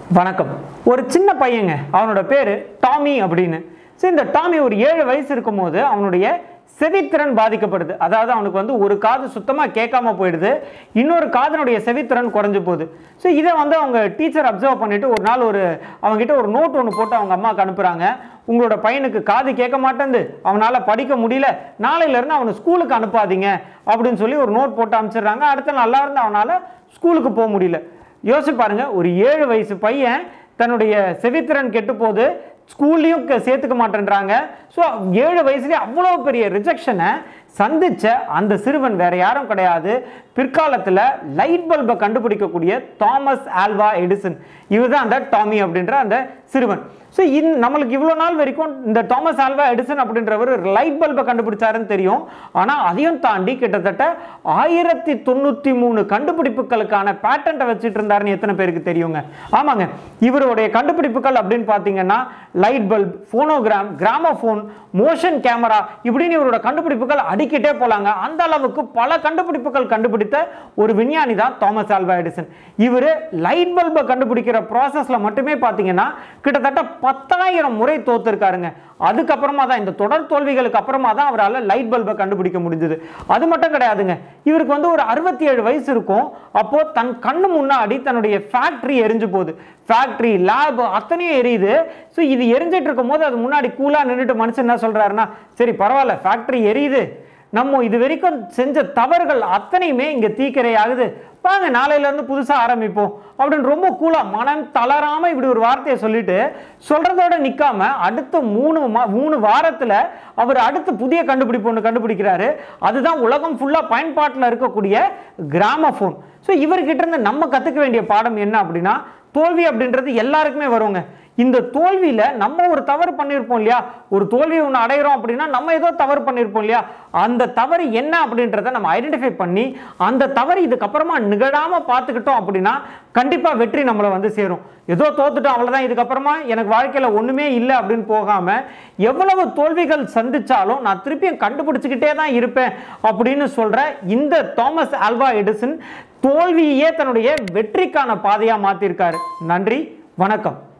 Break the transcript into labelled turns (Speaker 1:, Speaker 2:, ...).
Speaker 1: வணக்கம் ஒரு சின்ன பையங்க அவனோட பேர் டாமி அப்படின்னு சரி இந்த டாமி ஒரு ஏழு வயசு இருக்கும்போது அவனுடைய செவித்திறன் பாதிக்கப்படுது அதாவது அவனுக்கு வந்து ஒரு காது சுத்தமாக கேட்காம போயிடுது இன்னொரு காதனுடைய செவித்திறன் குறைஞ்சு போகுது ஸோ இதை வந்து அவங்க டீச்சர் அப்சர்வ் பண்ணிட்டு ஒரு நாள் ஒரு அவங்ககிட்ட ஒரு நோட் ஒன்று போட்டு அவங்க அம்மாவுக்கு அனுப்புகிறாங்க உங்களோட பையனுக்கு காது கேட்க மாட்டேங்குது அவனால் படிக்க முடியல நாளையிலேருந்து அவனை ஸ்கூலுக்கு அனுப்பாதீங்க அப்படின்னு சொல்லி ஒரு நோட் போட்டு அனுப்பிச்சிடுறாங்க அடுத்த நல்லா இருந்து அவனால் ஸ்கூலுக்கு போக முடியல யோசிச்சு பாருங்க ஒரு ஏழு வயசு பையன் தன்னுடைய செவித்திறன் கெட்டு போது ஸ்கூல்லையும் க- சேர்த்துக்க மாட்டேன்றாங்க ஸோ ஏழு வயசுலேயே அவ்வளோ பெரிய ரிஜெக்ஷனை சந்திச்ச அந்த சிறுவன் வேற யாரும் கிடையாது பிற்காலத்தில் லைட் பல்பை கண்டுபிடிக்கக்கூடிய தாமஸ் ஆல்வா எடிசன் இவர்தான் அந்த டாமி அப்படின்ற அந்த சிறுவன் ஸோ இந் நம்மளுக்கு இவ்வளோ நாள் வரைக்கும் இந்த தாமஸ் ஆல்வா எடிசன் அப்படின்றவர் லைட் பல்பை கண்டுபிடிச்சாருன்னு தெரியும் ஆனால் அதையும் தாண்டி கிட்டத்தட்ட ஆயிரத்தி தொண்ணூற்றி மூணு கண்டுபிடிப்புகளுக்கான பேட்டன்ட்டை வச்சுட்டு இருந்தாருன்னு எத்தனை பேருக்கு தெரியுங்க ஆமாங்க இவருடைய கண்டுபிடிப்புகள் அப்படின்னு பார்த்தீங்கன்னா light bulb phonogram gramophone motion camera இப்படின்னு இவரோட கண்டுபிடிப்புகள் அடிக்கிட்டே போலாங்க அந்த அளவுக்கு பல கண்டுபிடிப்புகள் கண்டுபிடித்த ஒரு விஞ்ஞானி தான் தாமஸ் ஆல்வா எடிசன் இவர் லைட் பல்பை கண்டுபிடிக்கிற ப்ராசஸ்ல மட்டுமே பார்த்தீங்கன்னா கிட்டத்தட்ட பத்தாயிரம் முறை தோத்துருக்காருங்க அதுக்கப்புறமா தான் இந்த தொடர் தோல்விகளுக்கு அப்புறமா தான் அவரால் லைட் பல்பை கண்டுபிடிக்க முடிஞ்சது அது மட்டும் கிடையாதுங்க இவருக்கு வந்து ஒரு அறுபத்தி ஏழு வயசு இருக்கும் அப்போ தன் கண்ணு முன்னாடி தன்னுடைய ஃபேக்டரி எரிஞ்சு போகுது ஃபேக்டரி லேப் அத்தனையும் எரியுது ஸோ இது எரிஞ்சிட்டு இருக்கும் போது அது முன்னாடி கூலாக நின்றுட்டு மனுஷன் என்ன சொல்றாருன்னா சரி பரவாயில்ல ஃபேக்டரி எரியுது நம்ம இது வரைக்கும் செஞ்ச தவறுகள் அத்தனையுமே இங்க தீக்கிரையாகுது வாங்க நாளையில இருந்து புதுசா ஆரம்பிப்போம் அப்படின்னு ரொம்ப கூலா மனம் தளராம இப்படி ஒரு வார்த்தையை சொல்லிட்டு சொல்றதோட நிக்காம அடுத்த மூணு மா- மூணு வாரத்துல அவர் அடுத்து புதிய கண்டுபிடிப்பு ஒன்று கண்டுபிடிக்கிறாரு அதுதான் உலகம் ஃபுல்லா பயன்பாட்டில் இருக்கக்கூடிய கிராமபோன் ஸோ இவர்கிட்ட இருந்து நம்ம கத்துக்க வேண்டிய பாடம் என்ன அப்படின்னா தோல்வி அப்படின்றது எல்லாருக்குமே வருங்க இந்த தோல்வியில நம்ம ஒரு தவறு பண்ணியிருப்போம் இல்லையா ஒரு தோல்வியை ஒன்று அடையிறோம் அப்படின்னா நம்ம ஏதோ தவறு பண்ணியிருப்போம் இல்லையா அந்த தவறு என்ன அப்படின்றத நம்ம ஐடென்டிஃபை பண்ணி அந்த தவறு இதுக்கப்புறமா நிகழாம பார்த்துக்கிட்டோம் அப்படின்னா கண்டிப்பா வெற்றி நம்மளை வந்து சேரும் ஏதோ தோத்துட்டோம் அவ்வளவுதான் இதுக்கப்புறமா எனக்கு வாழ்க்கையில ஒண்ணுமே இல்லை அப்படின்னு போகாம எவ்வளவு தோல்விகள் சந்திச்சாலும் நான் திருப்பியும் கண்டுபிடிச்சுக்கிட்டே தான் இருப்பேன் அப்படின்னு சொல்ற இந்த தாமஸ் ஆல்வா எடிசன் தோல்வியே தன்னுடைய வெற்றிக்கான பாதையா மாத்திருக்காரு நன்றி வணக்கம்